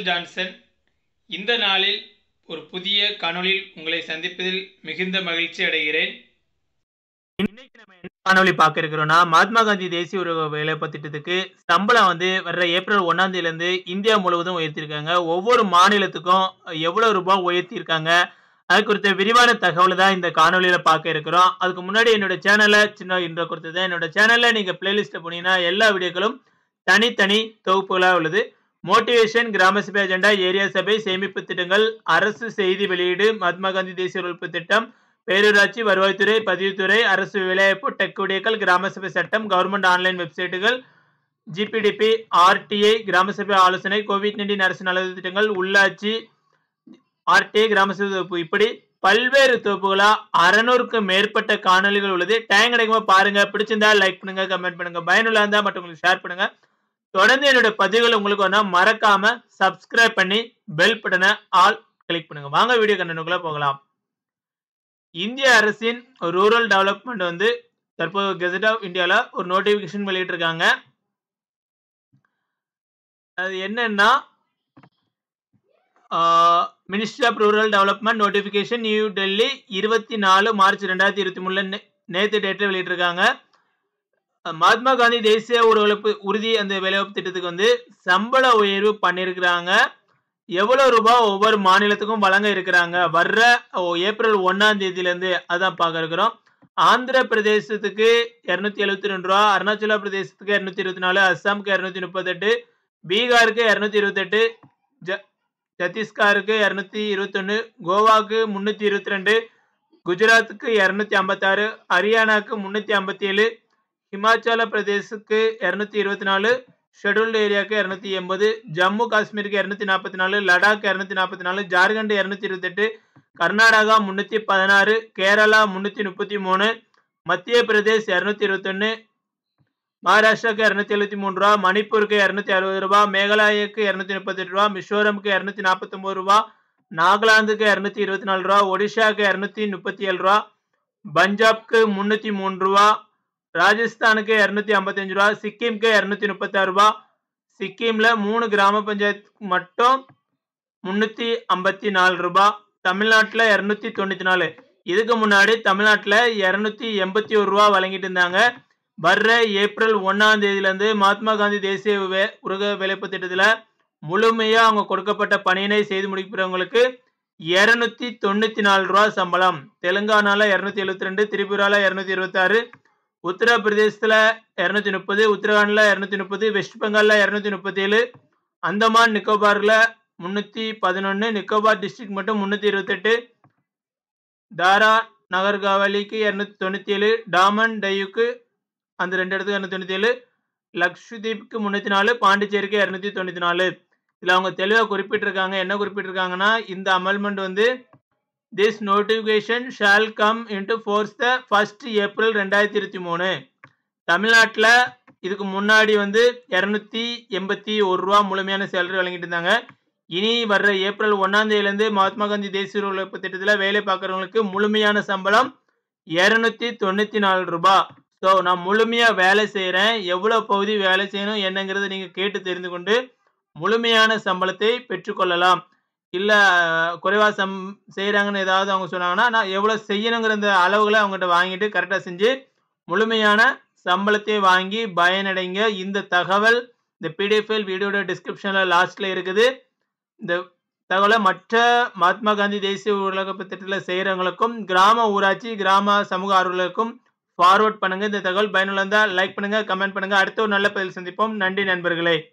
Michael Johnson இந்த நாளில் ஒரு புதிய காணொளியில் உங்களை சந்திப்பதில் மிகுந்த மகிழ்ச்சி அடைகிறேன் இன்னைக்கு நம்ம என்ன காணொலி பார்க்க இருக்கிறோம்னா மகாத்மா காந்தி தேசிய ஊரக வேலைவாய்ப்பு திட்டத்துக்கு சம்பளம் வந்து வர்ற ஏப்ரல் ஒன்னாம் தேதியில இருந்து இந்தியா முழுவதும் உயர்த்தியிருக்காங்க ஒவ்வொரு மாநிலத்துக்கும் எவ்வளவு ரூபாய் உயர்த்தியிருக்காங்க அது குறித்த விரிவான தகவல் தான் இந்த காணொலியில பார்க்க இருக்கிறோம் அதுக்கு முன்னாடி என்னோட சேனலை சின்ன இன்ட்ரோ கொடுத்தது என்னோட சேனல்ல நீங்க பிளேலிஸ்ட் போனீங்கன்னா எல்லா வீடியோக்களும் தனித்தனி தொகுப்புகளாக உள்ளது மோட்டிவேஷன் கிராம சபை அஜெண்டா ஏரியா சபை சேமிப்பு திட்டங்கள் அரசு செய்தி வெளியீடு மகாத்மா காந்தி தேசிய உழைப்பு திட்டம் பேரூராட்சி வருவாய்த்துறை பதிவுத்துறை அரசு வேலைவாய்ப்பு டெக் விடியக்கள் கிராம சபை சட்டம் கவர்மெண்ட் ஆன்லைன் வெப்சைட்டுகள் ஜிபிடிபி ஆர்டிஐ கிராம சபை ஆலோசனை கோவிட் நைன்டீன் அரசு நலவு திட்டங்கள் உள்ளாட்சி ஆர்டிஐ கிராம சபை தொகுப்பு இப்படி பல்வேறு தொகுப்புகளா அறநூறுக்கு மேற்பட்ட காணொலிகள் உள்ளது டைம் கிடைக்கும்போது பாருங்க பிடிச்சிருந்தா லைக் பண்ணுங்க கமெண்ட் பண்ணுங்க பயனுள்ள இருந்தா மற்றவங்களுக்கு ஷேர் பண்ணுங்க தொடர்ந்து என்னோட பதிவுகள் உங்களுக்கு வேணா மறக்காம சப்ஸ்கிரைப் பண்ணி பெல் பட்டனை ஆல் கிளிக் பண்ணுங்க வாங்க வீடியோ கண்டனுக்குள்ள போகலாம் இந்திய அரசின் ரூரல் டெவலப்மெண்ட் வந்து தற்போது கெசட் ஆஃப் இந்தியாவில் ஒரு நோட்டிஃபிகேஷன் வெளியிட்டிருக்காங்க அது என்னன்னா ministry of rural development notification New Delhi இருபத்தி நாலு மார்ச் ரெண்டாயிரத்தி இருபத்தி மூணுல நேற்று டேட்டில் வெளியிட்டிருக்காங்க மகாத்மா காந்தி தேசிய உறவுழைப்பு உறுதி அந்த வேலைவாய்ப்பு திட்டத்துக்கு வந்து சம்பள உயர்வு பண்ணியிருக்கிறாங்க எவ்வளவு ரூபாய் ஒவ்வொரு மாநிலத்துக்கும் வழங்க இருக்கிறாங்க வர்ற ஏப்ரல் ஒன்னாம் தேதியிலேருந்து அதான் பார்க்க இருக்கிறோம் ஆந்திர பிரதேசத்துக்கு இரநூத்தி எழுபத்தி ரெண்டு ரூபா அருணாச்சல பிரதேசத்துக்கு இரநூத்தி இருபத்தி நாலு அஸ்ஸாமுக்கு இரநூத்தி முப்பத்தெட்டு பீகாருக்கு இரநூத்தி இருபத்தெட்டு ஜ சத்தீஸ்கருக்கு இரநூத்தி இருபத்தொன்று கோவாக்கு முந்நூற்றி இருபத்தி ரெண்டு குஜராத்துக்கு இரநூத்தி ஐம்பத்தாறு ஹரியானாக்கு முந்நூற்றி ஐம்பத்தி ஏழு ஹிமாச்சல பிரதேசுக்கு இரநூத்தி இருபத்தி நாலு ஷெட்யூல்டு ஏரியாவுக்கு இரநூத்தி எண்பது ஜம்மு காஷ்மீருக்கு இரநூத்தி நாற்பத்தி நாலு லடாக் இரநூத்தி நாற்பத்தி நாலு ஜார்க்கண்ட் இரநூத்தி இருபத்தெட்டு கர்நாடகா முந்நூற்றி பதினாறு கேரளா முந்நூற்றி முப்பத்தி மூணு மத்திய பிரதேஷ் இரநூத்தி இருபத்தொன்று மகாராஷ்டிராவுக்கு இரநூத்தி எழுபத்தி மூணு ரூபா மணிப்பூருக்கு இரநூத்தி அறுபது ரூபா மேகாலயாவுக்கு இரநூத்தி முப்பத்தெட்டு ரூபா மிசோரமுக்கு இரநூத்தி நாற்பத்தொம்பது ரூபா நாகாலாந்துக்கு இரநூத்தி இருபத்தி நாலு ரூபா ஒடிஷாவுக்கு இரநூத்தி முப்பத்தி ஏழு ரூபா பஞ்சாப்க்கு முந்நூற்றி மூணு ரூபா ராஜஸ்தானுக்கு இரநூத்தி ஐம்பத்தஞ்சு ரூபா சிக்கிம்க்கு இரநூத்தி முப்பத்தாறு ரூபா சிக்கிம்ல மூணு கிராம பஞ்சாயத்துக்கு மட்டும் முன்னூத்தி ஐம்பத்தி நாலு ரூபா தமிழ்நாட்டில் இரநூத்தி தொண்ணூத்தி நாலு இதுக்கு முன்னாடி தமிழ்நாட்டில் இரநூத்தி எண்பத்தி ஒரு ரூபா வழங்கிட்டு இருந்தாங்க வர்ற ஏப்ரல் ஒன்னாம் தேதியிலேருந்து மகாத்மா காந்தி தேசிய வே உலக வேலைப்பு திட்டத்தில் முழுமையாக அவங்க கொடுக்கப்பட்ட பணியினை செய்து முடிக்கிறவங்களுக்கு இரநூத்தி தொண்ணூத்தி நாலு ரூபா சம்பளம் தெலுங்கானால இரநூத்தி எழுபத்தி ரெண்டு திரிபுரால இரநூத்தி இருபத்தாறு உத்தரப்பிரதேசத்தில் இரநூத்தி முப்பது உத்தரகாண்டில் இரநூத்தி முப்பது வெஸ்ட் பெங்காலில் இரநூத்தி முப்பத்தி ஏழு அந்தமான் நிக்கோபாரில் முந்நூற்றி பதினொன்று நிக்கோபார் டிஸ்ட்ரிக்ட் மட்டும் முந்நூற்றி இருபத்தெட்டு தாரா நகர்காவலிக்கு இரநூத்தி தொண்ணூற்றி ஏழு டாமன் டையுக்கு அந்த ரெண்டு இடத்துக்கு இரநூத்தி தொண்ணூற்றி ஏழு லக்ஷதீப்க்கு முந்நூற்றி நாலு பாண்டிச்சேரிக்கு இரநூத்தி தொண்ணூற்றி நாலு இதில் அவங்க தெளிவாக குறிப்பிட்டிருக்காங்க என்ன குறிப்பிட்டிருக்காங்கன்னா இந்த அமெண்ட்மெண்ட் வந்து this notification shall come into force the first April ரெண்டாயிரத்தி இருபத்தி மூணு தமிழ்நாட்டில் இதுக்கு முன்னாடி வந்து இரநூத்தி எண்பத்தி ஒரு ரூபா முழுமையான சேலரி வழங்கிட்டு இருந்தாங்க இனி வர்ற ஏப்ரல் ஒன்றாம் தேதியிலேருந்து மகாத்மா காந்தி தேசிய உழைப்பு திட்டத்தில் வேலை பார்க்குறவங்களுக்கு முழுமையான சம்பளம் இரநூத்தி தொண்ணூற்றி நாலு ரூபா ஸோ நான் முழுமையாக வேலை செய்கிறேன் எவ்வளோ பகுதி வேலை செய்யணும் என்னங்கிறத நீங்கள் கேட்டு தெரிந்து கொண்டு முழுமையான சம்பளத்தை பெற்றுக்கொள்ளலாம் இல்லை குறைவாக சம் செய்கிறாங்கன்னு ஏதாவது அவங்க சொன்னாங்கன்னா நான் எவ்வளோ செய்யணுங்கிற அந்த அளவுகளை அவங்ககிட்ட வாங்கிட்டு கரெக்டாக செஞ்சு முழுமையான சம்பளத்தை வாங்கி பயனடைங்க இந்த தகவல் இந்த பிடிஎஃப் ஃபைல் வீடியோட டிஸ்கிரிப்ஷனில் லாஸ்ட்டில் இருக்குது இந்த தகவலை மற்ற மகாத்மா காந்தி தேசிய உலக திட்டத்தில் செய்கிறவங்களுக்கும் கிராம ஊராட்சி கிராம சமூக ஆர்வலருக்கும் ஃபார்வர்ட் பண்ணுங்கள் இந்த தகவல் பயனுள்ள லைக் பண்ணுங்கள் கமெண்ட் பண்ணுங்கள் அடுத்த ஒரு நல்ல பதில் சந்திப்போம் நன்றி நண்பர்களே